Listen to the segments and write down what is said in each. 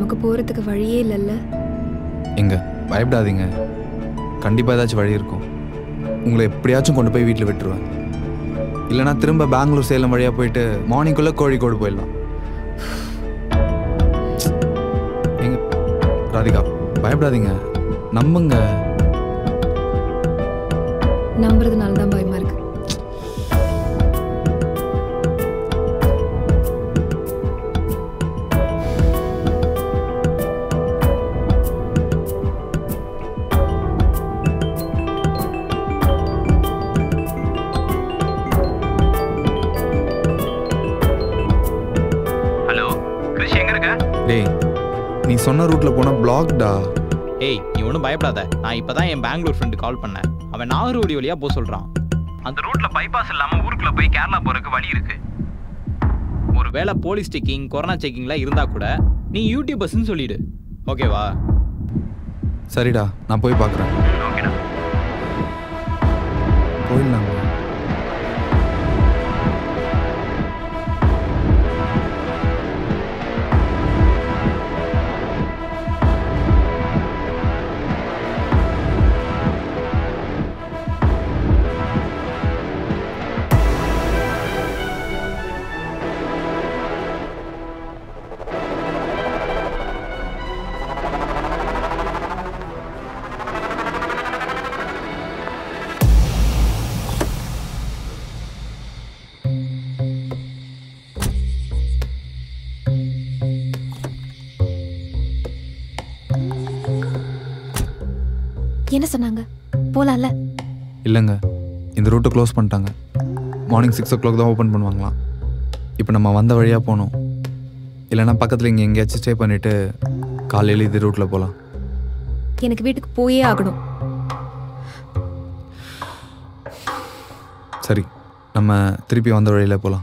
நமக்கு போகிறதுக்கு வழியே இல்லைல்ல எங்க பயப்படாதீங்க கண்டிப்பாக ஏதாச்சும் வழி இருக்கும் உங்களை எப்படியாச்சும் கொண்டு போய் வீட்டில் விட்டுருவேன் இல்லைனா திரும்ப பெங்களூர் சேலம் வழியாக போயிட்டு மார்னிங்குள்ளே கோழிக்கோடு போயிடலாம் எங்க ராதிகா பயப்படாதீங்க நம்புங்க நம்புறதுனால தான் பயமா இருக்கு ஹலோ கிருஷ் எங்க இருக்க டேய் நீ சொன்ன ரூட்டில் போனால் பிளாக்டா ஏய் நீ ஒன்றும் பயப்படாத நான் இப்பதான் என் பெங்களூர் ஃப்ரெண்டு கால் பண்ணேன் அவன் நாகர்கோடி வழியா போக சொல்றான் அந்த ரூட்ல பைபாஸ் இல்லாம ஊருக்குள்ள போய் கேரளா போறதுக்கு வழி இருக்கு ஒருவேளை போலீஸ் செக்கிங் கொரோனா செக்கிங்லாம் இருந்தா கூட நீ யூடியூபர்ஸ்னு சொல்லிடு ஓகேவா சரிடா நான் போய் பார்க்குறேன் ஓகேடா போயிடலாங்க என்ன சொன்னாங்க போலாம்ல இல்லைங்க இந்த ரூட்டை க்ளோஸ் பண்ணிட்டாங்க மார்னிங் சிக்ஸ் ஓ கிளாக் தான் ஓப்பன் பண்ணுவாங்களாம் இப்போ நம்ம வந்த வழியாக போகணும் இல்லைன்னா பக்கத்தில் இங்கே எங்கேயாச்சும் ஸ்டே பண்ணிவிட்டு காலையில் இது ரூட்டில் போகலாம் எனக்கு வீட்டுக்கு போயே ஆகணும் சரி நம்ம திருப்பி வந்த வழியில் போகலாம்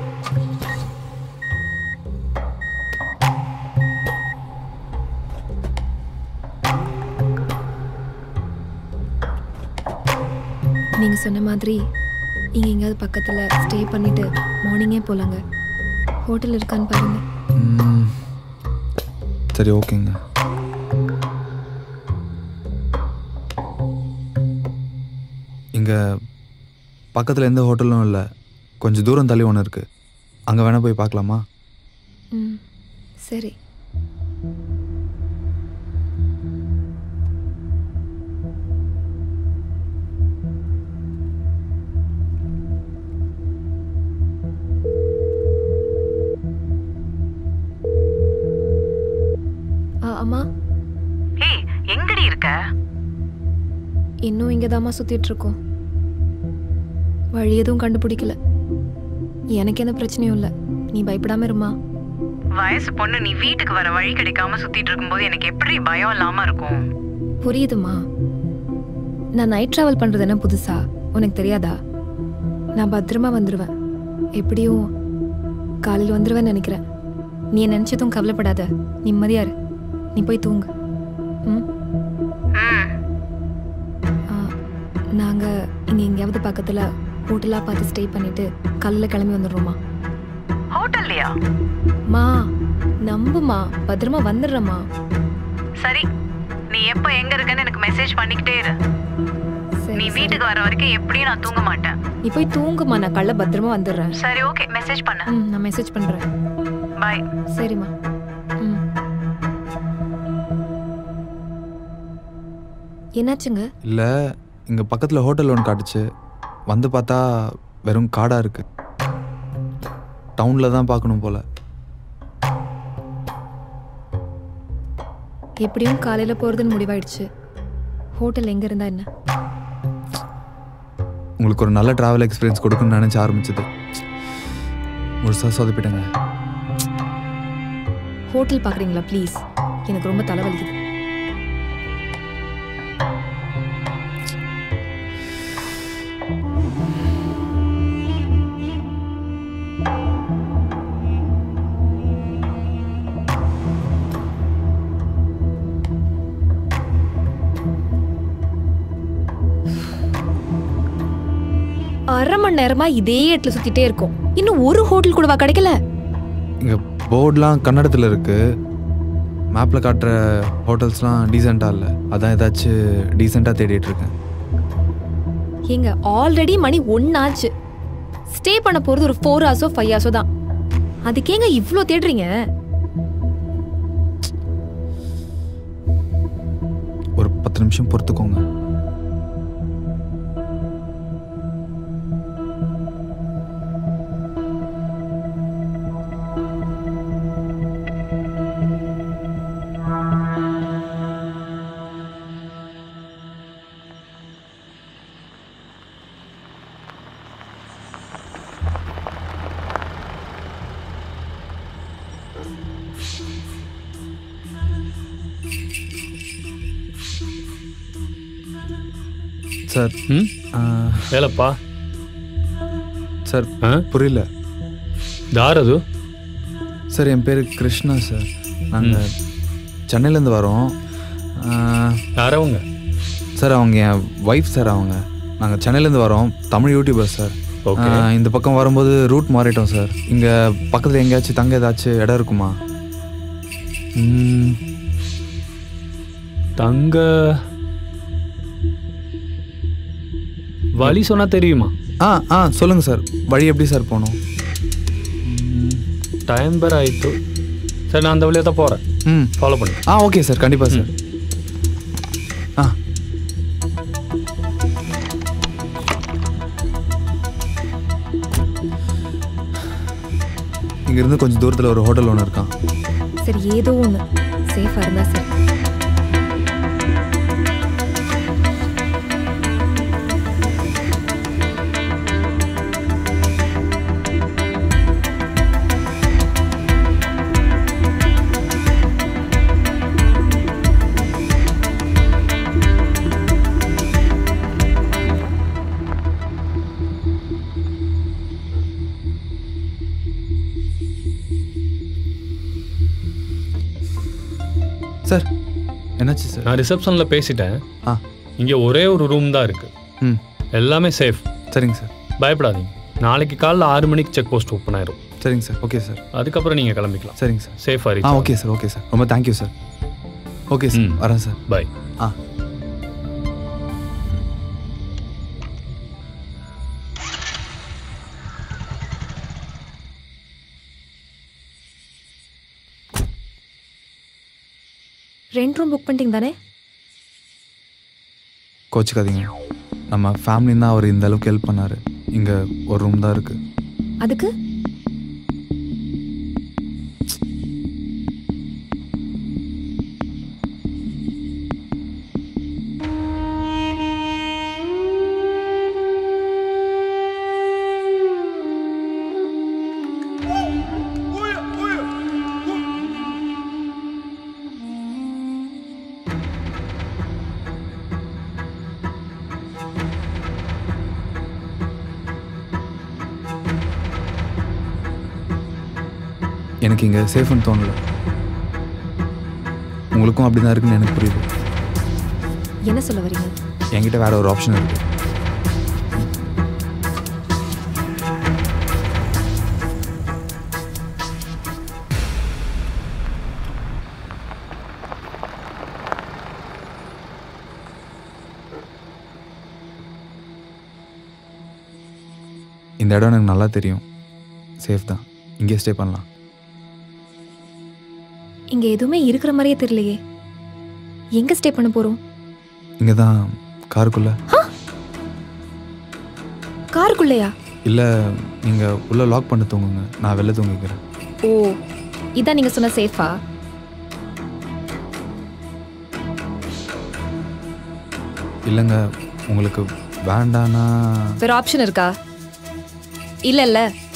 நீங்க சொன்ன மாதிரி இங்க எங்கேயாவது பக்கத்துல ஸ்டே பண்ணிட்டு மார்னிங்கே போலாங்க ஹோட்டல் இருக்கான்னு பாருங்க ம், சரி ஓகேங்க இங்கே பக்கத்தில் எந்த ஹோட்டலும் இல்லை கொஞ்சம் தூரம் தள்ளி ஒன்று இருக்குது அங்கே வேணால் போய் பார்க்கலாமா ம் சரி ஆ, அம்மா ஏய் எங்கடி இருக்க இன்னும் இங்கே தாம்மா சுற்றிட்டு இருக்கோம் வழி எதுவும் கண்டுபிடிக்கல எனக்கு எந்த பிரச்சனையும் இல்லை நீ பயப்படாம இருமா வயசு பொண்ணு நீ வீட்டுக்கு வர வழி கிடைக்காம சுத்திட்டு இருக்கும்போது எனக்கு எப்படி பயம் இல்லாம இருக்கும் புரியுதுமா நான் நைட் ட்ராவல் பண்ணுறது என்ன புதுசா உனக்கு தெரியாதா நான் பத்திரமா வந்துடுவேன் எப்படியும் காலையில் வந்துடுவேன்னு நினைக்கிறேன் நீ நினச்சதும் கவலைப்படாத நிம்மதியா இரு நீ போய் தூங்கு ம் ம் நாங்கள் இங்கே எங்கேயாவது பக்கத்தில் ஹோட்டலாக பார்த்து ஸ்டே பண்ணிட்டு காலையில் கிளம்பி வந்துடுறோமா ஹோட்டல்லையா மா நம்புமா பத்திரமா வந்துடுறேம்மா சரி நீ எப்ப எங்க இருக்கன்னு எனக்கு மெசேஜ் பண்ணிக்கிட்டே இரு சரி, நீ சரி. வீட்டுக்கு வர வரைக்கும் எப்படியும் நான் தூங்க மாட்டேன் நீ போய் தூங்குமா நான் காலைல பத்திரமா வந்துடுறேன் சரி ஓகே மெசேஜ் பண்ணு ம் நான் மெசேஜ் பண்ணுறேன் பாய் சரிம்மா ம் என்னாச்சுங்க இல்லை இங்கே பக்கத்தில் ஹோட்டல் ஒன்று காட்டுச்சு வந்து பார்த்தா வெறும் காடாக இருக்கு டவுனில் தான் பார்க்கணும் போல் எப்படியும் காலையில் போகிறதுன்னு முடிவாயிடுச்சு ஹோட்டல் எங்கே இருந்தா என்ன உங்களுக்கு ஒரு நல்ல ட்ராவல் எக்ஸ்பீரியன்ஸ் கொடுக்குன்னு நினச்சி ஆரம்பிச்சது முழுசாக சொதப்பிட்டேங்க ஹோட்டல் பார்க்குறீங்களா ப்ளீஸ் எனக்கு ரொம்ப தலைவலிக்குது அரை மணி நேரமா இதே இடத்துல சுத்திட்டே இருக்கோம் இன்னும் ஒரு ஹோட்டல் கூடவா கிடைக்கல இங்கே போர்டெலாம் கன்னடத்தில் இருக்கு மேப்பில் காட்டுற ஹோட்டல்ஸ்லாம் டீசெண்டாக இல்லை அதான் ஏதாச்சும் டீசெண்டாக தேடிட்டு இருக்கேன் ஏங்க ஆல்ரெடி மணி ஒன்னாச்சு ஸ்டே பண்ண போறது ஒரு ஃபோர் ஹவர்ஸோ ஃபைவ் ஹவர்ஸோ தான் அதுக்கேங்க இவ்ளோ தேடுறீங்க ஒரு பத்து நிமிஷம் பொறுத்துக்கோங்க சார் ம் ஆ, வேலைப்பா சார் ஆ புரியல தார் அது சார் என் பேர் கிருஷ்ணா சார் நாங்கள் சென்னையிலேருந்து வரோம் ஆ, யாரவங்க சார் அவங்க என் ஒய்ஃப் சார் அவங்க நாங்கள் சென்னையிலேருந்து வரோம் தமிழ் யூடியூபர் சார் ஓகே ஆ, இந்த பக்கம் வரும்போது ரூட் மாறிட்டோம் சார் இங்கே பக்கத்தில் எங்கேயாச்சும் தங்க ஏதாச்சும் இடம் இருக்குமா ம், தங்க வழி சொன்னா தெரியுமா ஆ ஆ சொல்லுங்கள் சார் வழி எப்படி சார் போகணும் டைம் ಬೇರೆ ಆಯಿತು ಸರಿ ನಾನು அந்த வழியாக தான் போகிறேன் ம் ஃபாலோ பண்ணு ஆ ஓகே சார் கண்டிப்பாக சார் ஆ இங்கேருந்து கொஞ்சம் தூரத்தில் ஒரு ஹோட்டல் ஒன்று இருக்கான் சரி ஏதோ ஒன்று சேஃபாக இருந்தா சரி சார் என்னாச்சு சார் நான் ரிசப்ஷனில் பேசிட்டேன் ஆ இங்கே ஒரே ஒரு ரூம் தான் இருக்குது ம் எல்லாமே சேஃப் சரிங்க சார் பயப்படாதீங்க நாளைக்கு காலைல ஆறு மணிக்கு செக் போஸ்ட் ஓப்பன் ஆயிரும் சரிங்க சார் ஓகே சார் அதுக்கப்புறம் நீங்கள் கிளம்பிக்கலாம் சரிங்க சார் சேஃபாக ஆ reach okay sir okay sir ரொம்ப தேங்க்யூ சார் ஓகே சார் ம். வரேன் சார் பாய் ஆ ரெண்ட் ரூம் புக் பண்ணிட்டீங்க தானே கோச்சிக்காதீங்க நம்ம ஃபேமிலின்னு தான் அவர் இந்த அளவுக்கு ஹெல்ப் பண்ணார் இங்கே ஒரு ரூம் தான் இருக்குது அதுக்கு எனக்கு இங்கே சேஃப்னு தோணல உங்களுக்கும் அப்படி தான் இருக்குன்னு எனக்கு புரியுது என்ன சொல்ல வரீங்க என்கிட்ட வேற ஒரு ஆப்ஷன் இருக்குது இந்த இடம் எனக்கு நல்லா தெரியும் சேஃப் தான் இங்கே ஸ்டே பண்ணலாம் இங்க எதுவுமே இருக்கிற மாதிரியே தெரியலையே எங்க ஸ்டே பண்ண போறோம் இங்கே தான் காருக்குள்ளே காருக்குள்ளேயா இல்லை நீங்கள் உள்ளே லாக் பண்ணி தூங்குங்க நான் வெளில தூங்கிக்கிறேன் ஓ இதான் நீங்க சொன்ன சேஃபா இல்லைங்க உங்களுக்கு வேண்டானா வேற ஆப்ஷன் இருக்கா இல்ல இல்ல